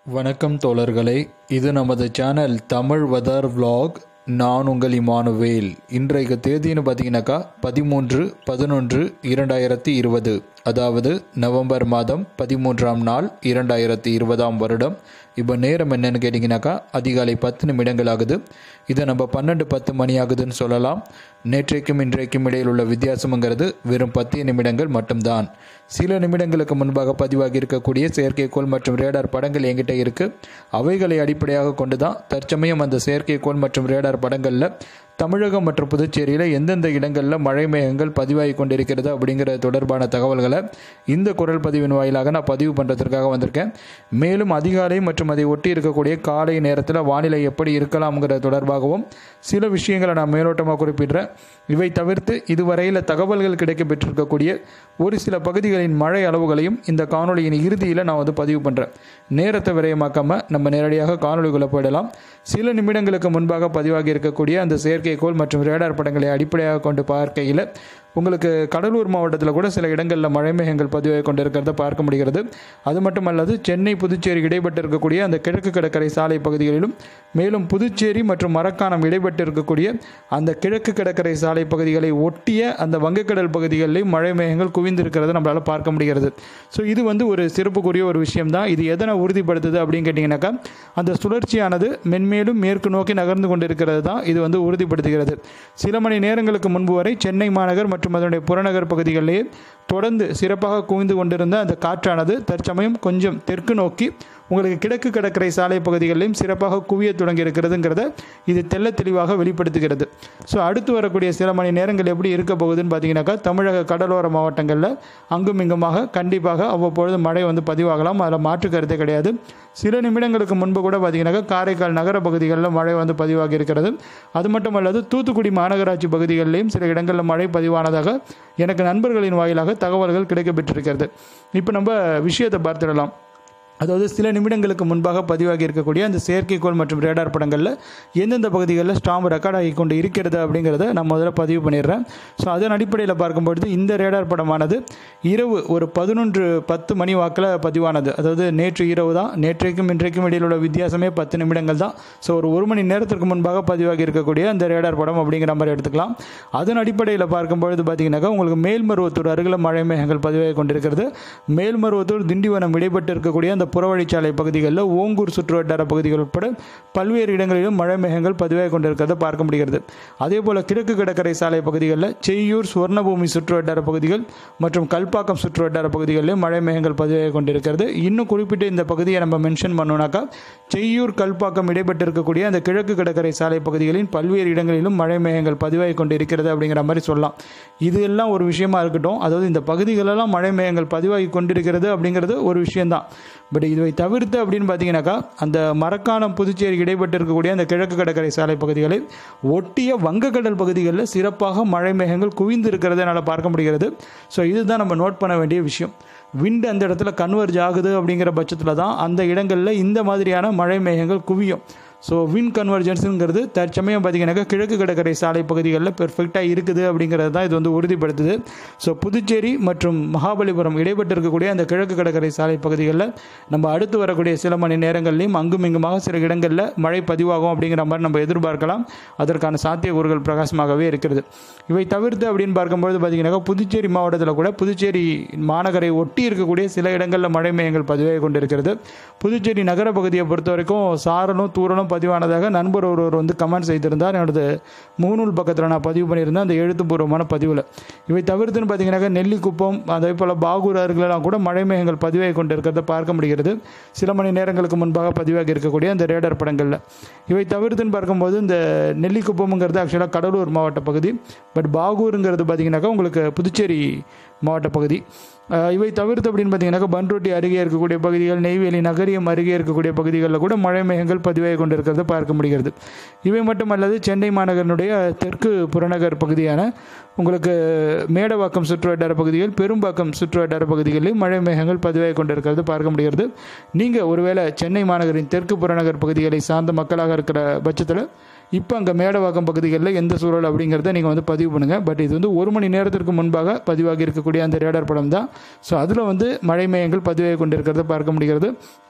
வணக்கம் தோழர்களே இது நமது சேனல் தமிழ் வெதர் vlog நான் உங்கள் இமானுவேல் இன்றைக்கு தேதின்னு பார்த்தீங்கன்னாக்கா பதிமூன்று பதினொன்று இரண்டாயிரத்தி இருபது அதாவது நவம்பர் மாதம் பதிமூன்றாம் நாள் இரண்டாயிரத்தி இருபதாம் வருடம் இப்போ நேரம் என்னன்னு கேட்டிங்கனாக்கா அதிகாலை பத்து நிமிடங்கள் ஆகுது இதை நம்ம பன்னெண்டு பத்து மணி ஆகுதுன்னு சொல்லலாம் நேற்றைக்கும் இன்றைக்கும் இடையில் உள்ள வித்தியாசம்ங்கிறது வெறும் பத்து நிமிடங்கள் மட்டும்தான் சில நிமிடங்களுக்கு முன்பாக பதிவாகி இருக்கக்கூடிய செயற்கைக்கோள் மற்றும் ரேடார் படங்கள் என்கிட்ட இருக்குது அவைகளை அடிப்படையாக கொண்டு தான் தற்சமயம் அந்த செயற்கைக்கோள் மற்றும் ரேடார் படங்களில் தமிழகம் மற்றும் புதுச்சேரியில் எந்தெந்த இடங்களில் மழை மேகங்கள் பதிவாகி கொண்டிருக்கிறது அப்படிங்கிற தொடர்பான தகவல்களை இந்த குரல் பதிவின் வாயிலாக நான் பதிவு பண்ணுறதுக்காக வந்திருக்கேன் மேலும் அதிகாலை மற்றும் அதை ஒட்டி இருக்கக்கூடிய காலை நேரத்தில் வானிலை எப்படி இருக்கலாம்ங்கிற தொடர்பாகவும் சில விஷயங்களை நான் மேலோட்டமாக குறிப்பிடுறேன் இவை தவிர்த்து இதுவரையில் தகவல்கள் கிடைக்க பெற்றிருக்கக்கூடிய ஒரு சில பகுதிகளின் மழை அளவுகளையும் இந்த காணொளியின் இறுதியில் நான் வந்து பதிவு பண்ணுறேன் நேரத்தை விரயமாக்காமல் நம்ம நேரடியாக காணொளிக்குள்ளே போயிடலாம் சில நிமிடங்களுக்கு முன்பாக பதிவாகி இருக்கக்கூடிய அந்த செயற்கைக்கோள் மற்றும் ரேடார் படங்களை அடிப்படையாக கொண்டு பார்க்கையில் உங்களுக்கு கடலூர் மாவட்டத்தில் கூட சில இடங்களில் மழை மேகங்கள் பதிவாகி கொண்டிருக்கிறத பார்க்க முடிகிறது அது மட்டுமல்லாது சென்னை புதுச்சேரி இடைப்பட்டு இருக்கக்கூடிய அந்த கிழக்கு கடற்கரை சாலை பகுதிகளிலும் மேலும் புதுச்சேரி மற்றும் மரக்காணம் இடைப்பட்டு இருக்கக்கூடிய அந்த கிழக்கு கடற்கரை சாலை பகுதிகளை ஒட்டிய அந்த வங்கக்கடல் பகுதிகளிலும் மழை மேகங்கள் குவிந்திருக்கிறத நம்மளால் பார்க்க முடிகிறது ஸோ இது வந்து ஒரு சிறப்புக்குரிய ஒரு விஷயம் தான் இது எதனை உறுதிப்படுத்துது அப்படின்னு கேட்டிங்கனாக்கா அந்த சுழற்சியானது மென்மேலும் மேற்கு நோக்கி நகர்ந்து கொண்டிருக்கிறது தான் இது வந்து உறுதிப்படுத்துகிறது சில மணி நேரங்களுக்கு முன்பு வரை சென்னை மாநகர் மற்றும் அதனுடைய புறநகர் பகுதிகளிலேயே தொடர்ந்து சிறப்பாக குவிந்து கொண்டிருந்த அந்த காற்றானது தற்சமயம் கொஞ்சம் தெற்கு நோக்கி உங்களுக்கு கிழக்கு கடற்கரை சாலை பகுதிகளிலும் சிறப்பாக குவிய தொடங்கி இருக்கிறதுங்கிறத இது தெள்ள தெளிவாக வெளிப்படுத்துகிறது ஸோ அடுத்து வரக்கூடிய சில மணி நேரங்கள் எப்படி இருக்க போகுதுன்னு பார்த்தீங்கன்னாக்கா தமிழக கடலோர மாவட்டங்களில் அங்கும் இங்குமாக கண்டிப்பாக அவ்வப்பொழுது மழை வந்து பதிவாகலாம் அதில் மாற்று கருத்தே கிடையாது சில நிமிடங்களுக்கு முன்பு கூட பார்த்தீங்கன்னாக்கா காரைக்கால் நகர பகுதிகளில் மழை வந்து பதிவாகி இருக்கிறது அது மட்டுமல்லாது தூத்துக்குடி மாநகராட்சி பகுதிகளிலையும் சில இடங்களில் மழை பதிவானதாக எனக்கு நண்பர்களின் வாயிலாக தகவல்கள் கிடைக்கப்பெற்றிருக்கிறது இப்போ நம்ம விஷயத்தை பார்த்துடலாம் அதாவது சில நிமிடங்களுக்கு முன்பாக பதிவாகி இருக்கக்கூடிய அந்த செயற்கைக்கோள் மற்றும் ரேடார் படங்களில் எந்தெந்த பகுதிகளில் ஸ்டாம் ரெக்கார்ட் ஆகி கொண்டு இருக்கிறது அப்படிங்கிறத நான் முதல்ல பதிவு பண்ணிடுறேன் ஸோ அதன் அடிப்படையில் பார்க்கும்பொழுது இந்த ரேடார் படமானது இரவு ஒரு பதினொன்று பத்து மணி வாக்கில் பதிவானது அதாவது நேற்று இரவு தான் நேற்றைக்கும் இன்றைக்கும் இடையில் உள்ள வித்தியாசமே பத்து நிமிடங்கள் தான் ஸோ ஒரு ஒரு மணி நேரத்திற்கு முன்பாக பதிவாகி இருக்கக்கூடிய அந்த ரேடார் படம் அப்படிங்கிற மாதிரி எடுத்துக்கலாம் அதன் அடிப்படையில் பார்க்கும்பொழுது பார்த்தீங்கன்னாக்கா உங்களுக்கு மேல்மருவத்தூர் அருகில் மழை மேகங்கள் பதிவாகி கொண்டிருக்கிறது மேல்மருவத்தூர் திண்டிவனம் இடைப்பட்டு இருக்கக்கூடிய அந்த புறவழிச்சாலை பகுதிகளில் ஓங்கூர் சுற்றுவட்டார பகுதிகள் உட்பட பல்வேறு இடங்களிலும் மழை மேகங்கள் பதிவாகி கொண்டிருக்கிறத பார்க்க முடிகிறது அதே போல் கிழக்கு கடற்கரை சாலை பகுதிகளில் செய்யூர் சுவர்ணபூமி சுற்றுவட்டார பகுதிகள் மற்றும் கல்பாக்கம் சுற்றுவட்டார பகுதிகளிலும் மழை மேகங்கள் பதிவாகி கொண்டிருக்கிறது இன்னும் குறிப்பிட்ட இந்த பகுதியை நம்ம மென்ஷன் பண்ணோம்னாக்கா செய்யூர் கல்பாக்கம் இடைப்பட்டு இருக்கக்கூடிய அந்த கிழக்கு கடற்கரை சாலை பகுதிகளின் பல்வேறு இடங்களிலும் மழை மேகங்கள் பதிவாகி கொண்டு இருக்கிறது அப்படிங்கிற மாதிரி சொல்லலாம் இது எல்லாம் ஒரு விஷயமா இருக்கட்டும் அதாவது இந்த பகுதிகளெல்லாம் மழை மேகங்கள் பதிவாகி கொண்டிருக்கிறது அப்படிங்கிறது ஒரு விஷயம்தான் பட் இதை தவிர்த்து அப்படின்னு பார்த்தீங்கன்னாக்கா அந்த மரக்காணம் புதுச்சேரி இடைப்பட்டு இருக்கக்கூடிய அந்த கிழக்கு கடற்கரை சாலை பகுதிகளை ஒட்டிய வங்கக்கடல் பகுதிகளில் சிறப்பாக மழை மேகங்கள் குவிந்து இருக்கிறத என்னால் பார்க்க முடிகிறது ஸோ இதுதான் நம்ம நோட் பண்ண வேண்டிய விஷயம் விண்டு அந்த இடத்துல கன்வர்ஜ் ஆகுது அப்படிங்கிற பட்சத்தில் தான் அந்த இடங்களில் இந்த மாதிரியான மழை மேகங்கள் குவியும் ஸோ வின் கன்வர்ஜென்ஸுங்கிறது தற்சமயம் பார்த்தீங்கன்னாக்கா கிழக்கு கடற்கரை சாலை பகுதிகளில் பெர்ஃபெக்டாக இருக்குது அப்படிங்கிறது தான் இது வந்து உறுதிப்படுத்துது ஸோ புதுச்சேரி மற்றும் மகாபலிபுரம் இடைப்பட்டு இருக்கக்கூடிய அந்த கிழக்கு கடற்கரை சாலை பகுதிகளில் நம்ம அடுத்து வரக்கூடிய சில மணி நேரங்கள்லையும் அங்கும் இங்குமாக சில இடங்களில் மழை பதிவாகும் அப்படிங்கிற மாதிரி நம்ம எதிர்பார்க்கலாம் அதற்கான சாத்தியக்கூறுகள் பிரகாசமாகவே இருக்கிறது இவை தவிர்த்து அப்படின்னு பார்க்கும்போது பார்த்தீங்கன்னாக்கா புதுச்சேரி மாவட்டத்தில் கூட புதுச்சேரி மாநகரை ஒட்டி இருக்கக்கூடிய சில இடங்களில் மழை மேகங்கள் பதிவாகி கொண்டிருக்கிறது புதுச்சேரி நகர பகுதியை பொறுத்த வரைக்கும் சாரலும் தூரலும் பதிவானதாக நண்பர் ஒருவர் வந்து கமெண்ட் செய்திருந்தார் என்னோடது முகநூல் பக்கத்தில் நான் பதிவு பண்ணியிருந்தேன் அந்த எழுத்துப்பூர்வமான பதிவில் இவை தவிர்த்துன்னு பார்த்தீங்கன்னாக்கா நெல்லிக்குப்பம் அதே போல் பாகூர் அருகிலெல்லாம் கூட மழை மேகங்கள் பதிவாகி கொண்டு இருக்கிறத பார்க்க முடிகிறது சில மணி நேரங்களுக்கு முன்பாக பதிவாகி இருக்கக்கூடிய அந்த ரேடர் படங்களில் இவை தவிர்த்துன்னு பார்க்கும்போது இந்த நெல்லிக்குப்பம்ங்கிறது ஆக்சுவலாக கடலூர் மாவட்ட பகுதி பட் பாகூருங்கிறது பார்த்தீங்கன்னாக்கா உங்களுக்கு புதுச்சேரி மாவட்ட பகுதி இவை தவிர்த்து அப்படின்னு பார்த்தீங்கன்னாக்கா பன்ருட்டி அருகே இருக்கக்கூடிய பகுதிகள் நெய்வேலி நகரியம் அருகே இருக்கக்கூடிய பகுதிகளில் கூட மழை மேகங்கள் பதிவாகி கொண்டிருக்கிறத பார்க்க முடிகிறது இவை மட்டுமல்லாது சென்னை மாநகரனுடைய தெற்கு புறநகர் பகுதியான உங்களுக்கு மேடவாக்கம் சுற்றுவட்டார பகுதிகள் பெரும்பாக்கம் சுற்றுவட்டார பகுதிகளில் மழை மேகங்கள் பதிவாகி கொண்டிருக்கிறது பார்க்க முடிகிறது நீங்கள் ஒருவேளை சென்னை மாநகரின் தெற்கு புறநகர் பகுதிகளை சார்ந்த மக்களாக இருக்கிற பட்சத்தில் இப்போ அங்கே மேடவாக்கம் பகுதிகளில் எந்த சூழல் அப்படிங்கிறத நீங்கள் வந்து பதிவு பண்ணுங்கள் பட் இது வந்து ஒரு மணி நேரத்திற்கு முன்பாக பதிவாகி இருக்கக்கூடிய அந்த ரேடார் படம் தான் ஸோ அதில் வந்து மழை மேகங்கள் பதிவாகி கொண்டிருக்கிறத பார்க்க முடிகிறது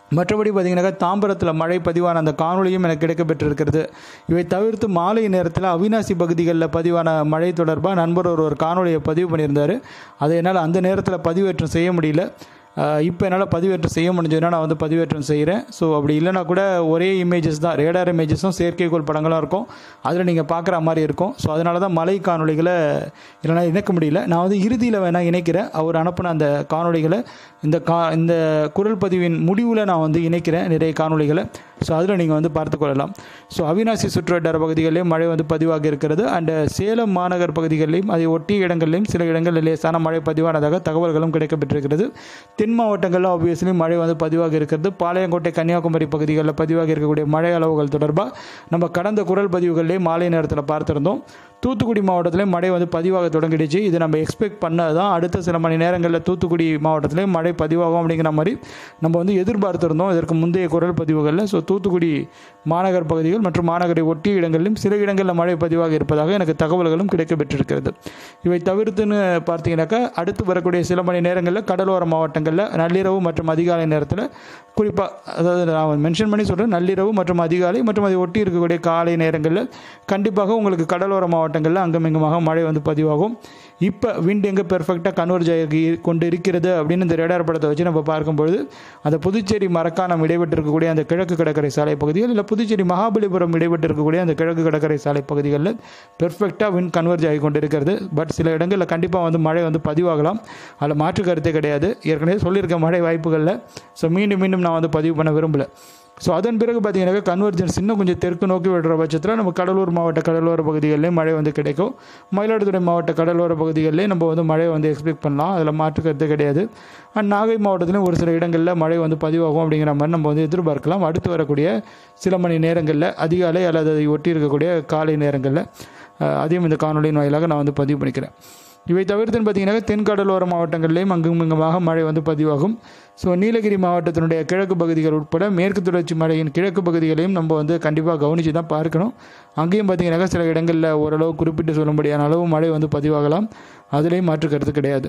மற்றபடி பார்த்தீங்கன்னாக்கா தாம்பரத்தில் மழை பதிவான அந்த காணொலியும் எனக்கு கிடைக்கப்பெற்றிருக்கிறது இவை தவிர்த்து மாலை நேரத்தில் அவினாசி பகுதிகளில் பதிவான மழை தொடர்பாக நண்பர் ஒரு ஒரு காணொலியை பதிவு பண்ணியிருந்தார் அதை என்னால் அந்த நேரத்தில் பதிவேற்றம் செய்ய முடியல இப்போ என்னால் பதிவேற்றம் செய்ய முடிஞ்சதுன்னா நான் வந்து பதிவேற்றம் செய்கிறேன் ஸோ அப்படி இல்லைனா கூட ஒரே இமேஜஸ் தான் ரேடார் இமேஜஸும் செயற்கைக்கோள் படங்களும் இருக்கும் அதில் நீங்கள் பார்க்குற மாதிரி இருக்கும் ஸோ அதனால தான் மலை காணொலிகளை இல்லைனா இணைக்க முடியல நான் வந்து இறுதியில் வேணால் இணைக்கிறேன் அவர் அனுப்பின அந்த காணொலிகளை இந்த கா இந்த குரல் பதிவின் முடிவில் நான் வந்து இணைக்கிறேன் நிறைய காணொலிகளை ஸோ அதில் நீங்கள் வந்து பார்த்து கொள்ளலாம் ஸோ அவினாசி சுற்றுவட்டார பகுதிகளிலேயும் மழை வந்து பதிவாகி இருக்கிறது அண்ட் சேலம் மாநகர் பகுதிகளிலும் அதை ஒட்டிய இடங்களிலும் சில இடங்களில் லேசான மழை பதிவானதாக தகவல்களும் கிடைக்கப்பட்டிருக்கிறது தென் மாவட்டங்களில் ஆப்வியஸ்லி மழை வந்து பதிவாகி இருக்கிறது பாளையங்கோட்டை கன்னியாகுமரி பகுதிகளில் பதிவாகி இருக்கக்கூடிய மழை அளவுகள் தொடர்பாக நம்ம கடந்த குரல் பதிவுகளிலே மாலை நேரத்தில் பார்த்துருந்தோம் தூத்துக்குடி மாவட்டத்திலே மழை வந்து பதிவாக தொடங்கிடுச்சு இது நம்ம எக்ஸ்பெக்ட் பண்ணது தான் அடுத்த சில மணி நேரங்களில் தூத்துக்குடி மாவட்டத்திலே மழை பதிவாகும் அப்படிங்கிற மாதிரி நம்ம வந்து எதிர்பார்த்திருந்தோம் இதற்கு முந்தைய குரல் பதிவுகளில் ஸோ தூத்துக்குடி மாநகர் பகுதிகள் மற்றும் மாநகரை ஒட்டிய இடங்களிலும் சில இடங்களில் மழை பதிவாக இருப்பதாக எனக்கு தகவல்களும் கிடைக்கப்பெற்றிருக்கிறது இவை தவிர்த்துன்னு பார்த்தீங்கன்னாக்கா அடுத்து வரக்கூடிய சில மணி நேரங்களில் கடலோர மாவட்டங்களில் நள்ளிரவு மற்றும் அதிகாலை நேரத்தில் குறிப்பாக அதாவது நான் மென்ஷன் பண்ணி சொல்கிறேன் நள்ளிரவு மற்றும் அதிகாலை மற்றும் அதை ஒட்டி இருக்கக்கூடிய காலை நேரங்களில் கண்டிப்பாக உங்களுக்கு கடலோர மாவட்டங்களில் அங்கமிங்குமாக மழை வந்து பதிவாகும் இப்போ விண்ட் எங்கே பெர்ஃபெக்டாக கன்வர்ஜ் ஆகி கொண்டு இருக்கிறது அப்படின்னு இந்த ரேடார் படத்தை வச்சு நம்ம பார்க்கும்பொழுது அந்த புதுச்சேரி மரக்காணம் இடைப்பட்டு இருக்கக்கூடிய அந்த கிழக்கு கடற்கரை சாலை பகுதிகள் இல்லை புதுச்சேரி மகாபலிபுரம் இடைப்பட்டு இருக்கக்கூடிய அந்த கிழக்கு கடற்கரை சாலை பகுதிகளில் பெர்ஃபெக்டாக விண்ட் கன்வர்ஜ் ஆகி கொண்டு இருக்கிறது பட் சில இடங்களில் கண்டிப்பாக வந்து மழை வந்து பதிவாகலாம் அதில் மாற்று கருத்தே கிடையாது ஏற்கனவே சொல்லியிருக்க மழை வாய்ப்புகளில் ஸோ மீண்டும் மீண்டும் நான் வந்து பதிவு பண்ண விரும்பலை ஸோ அதன் பிறகு பார்த்தீங்கன்னாக்கா கன்வர்ஜென்ஸ் இன்னும் கொஞ்சம் தெற்கு நோக்கி விடுற பட்சத்தில் நம்ம கடலூர் மாவட்ட கடலோர பகுதிகளிலே மழை வந்து கிடைக்கும் மயிலாடுதுறை மாவட்ட கடலோர பகுதிகளிலே நம்ம வந்து மழை வந்து எக்ஸ்பெக்ட் பண்ணலாம் அதில் மாற்று கருத்து கிடையாது அண்ட் நாகை மாவட்டத்திலும் ஒரு சில இடங்களில் மழை வந்து பதிவாகும் அப்படிங்கிற மாதிரி நம்ம வந்து எதிர்பார்க்கலாம் அடுத்து வரக்கூடிய சில மணி நேரங்களில் அதிகாலை அல்லது அதை ஒட்டி இருக்கக்கூடிய காலை நேரங்களில் அஹ், அதையும் இந்த காணொலியின் வாயிலாக நான் வந்து பதிவு பண்ணிக்கிறேன் இவை தவிர்த்துன்னு பார்த்தீங்கன்னா தென்கடலோர மாவட்டங்களிலேயும் அங்கும் இங்குமாக மழை வந்து பதிவாகும் ஸோ நீலகிரி மாவட்டத்தினுடைய கிழக்கு பகுதிகள் உட்பட மேற்கு தொடர்ச்சி மலையின் கிழக்கு பகுதிகளையும் நம்ம வந்து கண்டிப்பாக கவனித்து தான் பார்க்கணும் அங்கேயும் பார்த்தீங்கன்னாக்கா சில இடங்களில் ஓரளவு குறிப்பிட்டு சொல்லும்படியான அளவு மழை வந்து பதிவாகலாம் அதுலேயும் மாற்று கருத்து கிடையாது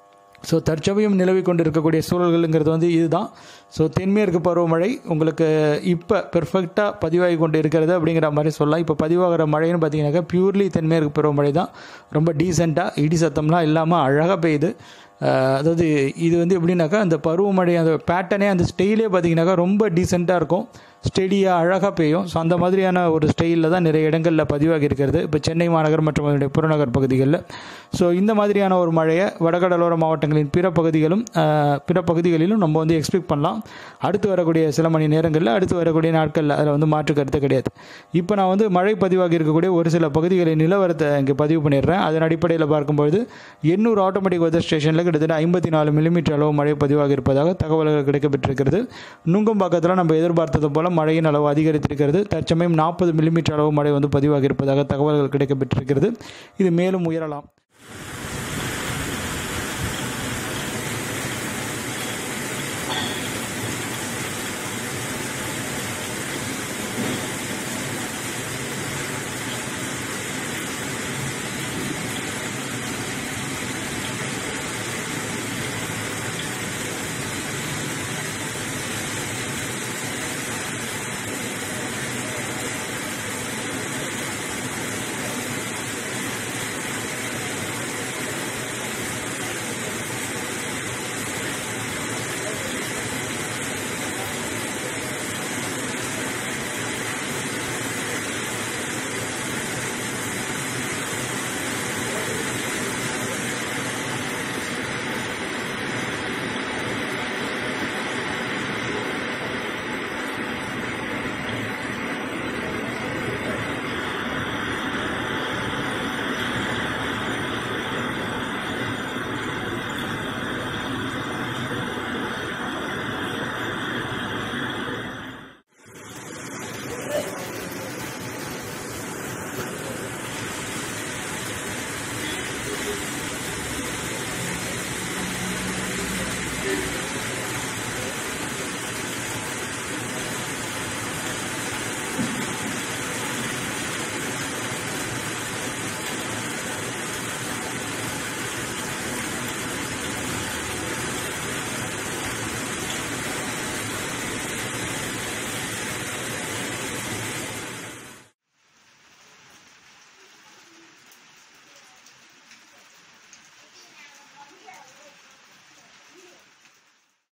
ஸோ தற்சமயம் நிலவி கொண்டு இருக்கக்கூடிய சூழல்கள்ங்கிறது வந்து இதுதான் ஸோ தென்மேற்கு பருவமழை உங்களுக்கு இப்போ பெர்ஃபெக்டாக பதிவாகி கொண்டு இருக்கிறது அப்படிங்கிற மாதிரி சொல்லலாம் இப்போ பதிவாகிற மழைன்னு பார்த்தீங்கன்னாக்கா பியூர்லி தென்மேற்கு பருவமழை தான் ரொம்ப டீசெண்டாக இடி சத்தம்லாம் இல்லாமல் அழகாக பெய்யுது அஹ் அதாவது இது வந்து எப்படின்னாக்கா அந்த பருவமழை அந்த பேட்டர்னே அந்த ஸ்டைலே பார்த்தீங்கன்னாக்கா ரொம்ப டீசெண்டாக இருக்கும் ஸ்டெடியாக அழகாக பெய்யும் ஸோ அந்த மாதிரியான ஒரு ஸ்டைலில் தான் நிறைய இடங்களில் பதிவாகி இருக்கிறது இப்போ சென்னை மாநகர் மற்றும் அதனுடைய புறநகர் பகுதிகளில் ஸோ இந்த மாதிரியான ஒரு மழையை வடகடலோர மாவட்டங்களின் பிற பகுதிகளும் அஹ், பிற பகுதிகளிலும் நம்ம வந்து எக்ஸ்பெக்ட் பண்ணலாம் அடுத்து வரக்கூடிய சில மணி நேரங்களில் அடுத்து வரக்கூடிய நாட்களில் அதில் வந்து மாற்று கருத்து கிடையாது இப்போ நான் வந்து மழை பதிவாகி இருக்கக்கூடிய ஒரு சில பகுதிகளின் நிலவரத்தை இங்கே பதிவு பண்ணிடுறேன் அதன் அடிப்படையில் பார்க்கும்பொழுது எண்ணூர் ஆட்டோமேட்டிக் வெதர் ஸ்டேஷனில் கிட்டத்தட்ட ஐம்பத்தி நாலு மில்லிமீட்டர் அளவு மழை பதிவாகி இருப்பதாக தகவல்கள் கிடைக்கப்பட்டிருக்கிறது நுங்கம்பாக்கத்தில் நம்ம எதிர்பார்த்தது போல மழையின் அளவு அதிகரித்திருக்கிறது தற்சமயம் நாற்பது மில்லிமீட்டர் அளவு மழை வந்து பதிவாகி இருப்பதாக தகவல்கள் கிடைக்கப்பட்டிருக்கிறது இது மேலும் உயரலாம்